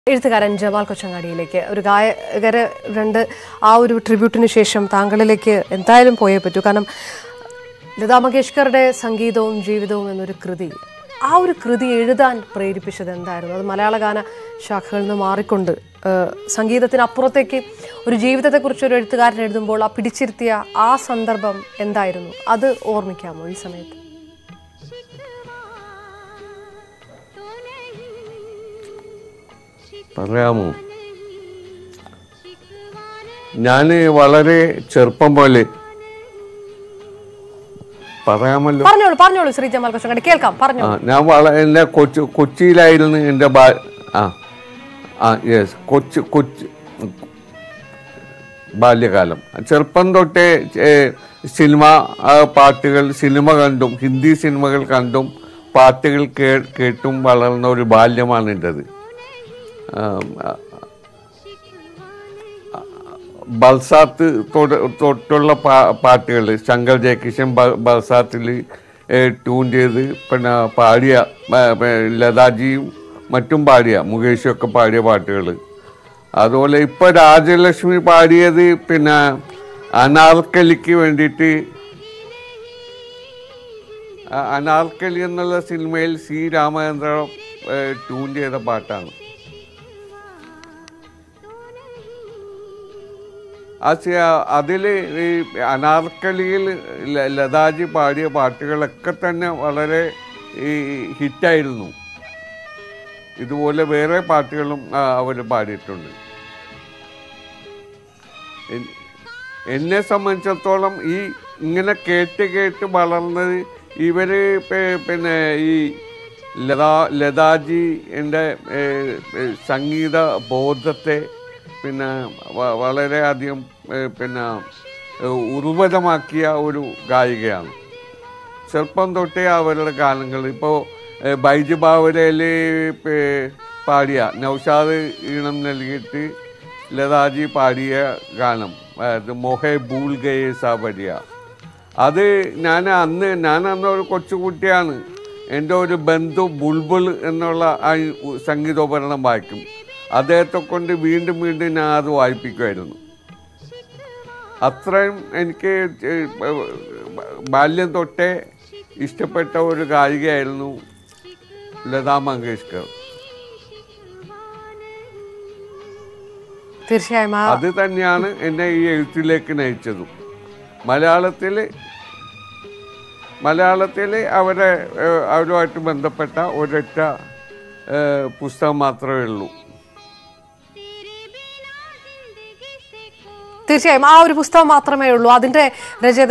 എഴുത്തുകാരൻ ജമാൽ കൊച്ചങ്ങാടിയിലേക്ക് ഒരു ഗായകര് രണ്ട് ആ ഒരു ട്രിബ്യൂട്ടിന് ശേഷം താങ്കളിലേക്ക് എന്തായാലും പോയേ പറ്റൂ കാരണം ലതാ മങ്കേഷ്കറുടെ സംഗീതവും ജീവിതവും എന്നൊരു കൃതി ആ ഒരു കൃതി എഴുതാൻ പ്രേരിപ്പിച്ചത് എന്തായിരുന്നു അത് മലയാള ഗാന ശാഖകളിൽ നിന്ന് മാറിക്കൊണ്ട് ഏഹ്, സംഗീതത്തിനപ്പുറത്തേക്ക് ഒരു ജീവിതത്തെക്കുറിച്ച് ഒരു എഴുത്തുകാരൻ എഴുതുമ്പോൾ ആ പിടിച്ചിരുത്തിയ ആ സന്ദർഭം എന്തായിരുന്നു അത് ഓർമ്മിക്കാമോ ഈ സമയത്ത് പറയാമോ ഞാൻ വളരെ ചെറുപ്പം പോലെ പറയാമല്ലോ പറഞ്ഞോളൂ പറഞ്ഞോളൂ ശ്രീ ജമാൽ കൊച്ചങ്ങാടി കേൾക്കാം ആ പറഞ്ഞോളൂ ഞാൻ വള എൻ്റെ കൊച്ചു കൊച്ചിയിലായിരുന്നു എൻ്റെ ബാ ആ ആ യെസ് കൊച്ചു കൊച്ചു ബാല്യകാലം ചെറുപ്പം തൊട്ടേ ഏ, സിനിമ ആ, പാട്ടുകൾ സിനിമ കണ്ടും ഹിന്ദി സിനിമകൾ കണ്ടും പാട്ടുകൾ കേ കേട്ടും വളർന്ന ഒരു ബാല്യമാണ് എൻ്റെത് ആം, ആ, ബൽസാത്ത് തൊട്ട് തൊട്ടുള്ള പാ പാട്ടുകൾ ശങ്കർ ജയകിഷൻ ബ- ബൽസാത്തിൽ ട്യൂൺ ചെയ്ത് പിന്നെ പാടിയ ആ, പ- ലതാജിയും മറ്റും പാടിയ മുകേഷും ഒക്കെ പാടിയ പാട്ടുകൾ അതുപോലെ ഇപ്പൊ രാജലക്ഷ്മി പാടിയത് പിന്നെ അനാർക്കലിക്ക് വേണ്ടിയിട്ട് ആ, അനാർക്കലി എന്നുള്ള സിനിമയിൽ സി രാമചന്ദ്ര ട്യൂൺ ചെയ്ത പാട്ടാണ് ആ അതിൽ ഈ അനാർക്കലിയിൽ ല- ലതാജി പാടിയ പാട്ടുകളൊക്കെ തന്നെ വളരെ ഈ ഹിറ്റായിരുന്നു ഇതുപോലെ വേറെ പാട്ടുകളും അവർ പാടിയിട്ടുണ്ട് എൻ- എന്നെ സംബന്ധിച്ചിടത്തോളം ഈ ഇങ്ങനെ കേട്ട് കേട്ട് വളർന്നത് ഇവര് പി- പിന്നെ ഈ ലതാ ലതാജി എൻ്റെ സംഗീത ബോധത്തെ പിന്നെ വ- വളരെയധികം ഏ, പിന്നെ ഏ, ഉർവരമാക്കിയ ഒരു ഗായികയാണ് ചെറുപ്പം തൊട്ടേ അവരുടെ ഗാനങ്ങൾ ഇപ്പോൾ ബൈജു ബാവരയിൽ പാടിയ നൗഷാദ് ഈണം നൽകിയിട്ട് ലതാജി പാടിയ ഗാനം അത് മൊഹെ ഭൂൽ ഗയെ സാബരിയ അത് ഞാൻ അന്ന് ഞാൻ അന്ന് ഒരു കൊച്ചുകുട്ടിയാണ് എൻ്റെ ഒരു ബന്ധു ബുൾബുൾ എന്നുള്ള ആ ഉ- സംഗീതോപകരണം വായിക്കും അദ്ദേഹത്തെ കൊണ്ട് വീണ്ടും വീണ്ടും ഞാൻ അത് വായിപ്പിക്കുമായിരുന്നു അത്രയും എനിക്ക് ഏഹ് ബാല്യം തൊട്ടേ ഇഷ്ടപ്പെട്ട ഒരു ഗായികയായിരുന്നു ലതാ മങ്കേഷ്കർ തീർച്ചയായും ആ അത് തന്നെയാണ് എന്നെ ഈ എഴുത്തിലേക്ക് നയിച്ചതും മലയാളത്തിൽ മലയാളത്തിൽ അവരെ ഏഹ് അവരുമായിട്ട് ബന്ധപ്പെട്ട ഒരൊറ്റ ഏഹ് പുസ്തകം മാത്രമേ ഉള്ളൂ തീർച്ചയായും ആ ഒരു പുസ്തകം മാത്രമേ ഉള്ളൂ അതിന്റെ രചയിത